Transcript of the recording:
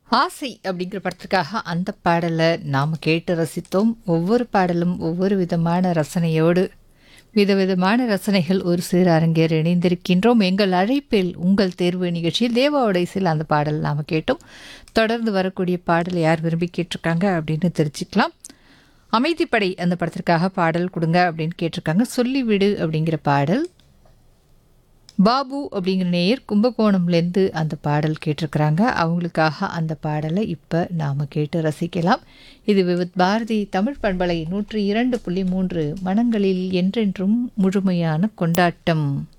ஆசை அப்படிங்கிற படத்துக்காக அந்த பாடலை நாம் கேட்டு ரசித்தோம் ஒவ்வொரு பாடலும் ஒவ்வொரு விதமான ரசனையோடு விதவிதமான ரசனைகள் ஒரு சிறு அரங்கேற இணைந்திருக்கின்றோம் எங்கள் அழைப்பில் உங்கள் தேர்வு நிகழ்ச்சியில் தேவாவுடைய சில அந்த பாடல் நாம் கேட்டோம் தொடர்ந்து வரக்கூடிய பாடல் யார் விரும்பி கேட்டிருக்காங்க அப்படின்னு தெரிஞ்சுக்கலாம் அமைதிப்படை அந்த படத்திற்காக பாடல் கொடுங்க அப்படின்னு கேட்டிருக்காங்க சொல்லிவிடு அப்படிங்கிற பாடல் பாபு அப்படிங்கிற நேயர் கும்பகோணம்லேருந்து அந்த பாடல் கேட்டிருக்கிறாங்க அவங்களுக்காக அந்த பாடலை இப்போ நாம் கேட்டு ரசிக்கலாம் இது விவித் பாரதி தமிழ் பண்பலை நூற்றி இரண்டு புள்ளி மூன்று மனங்களில் என்றென்றும் முழுமையான கொண்டாட்டம்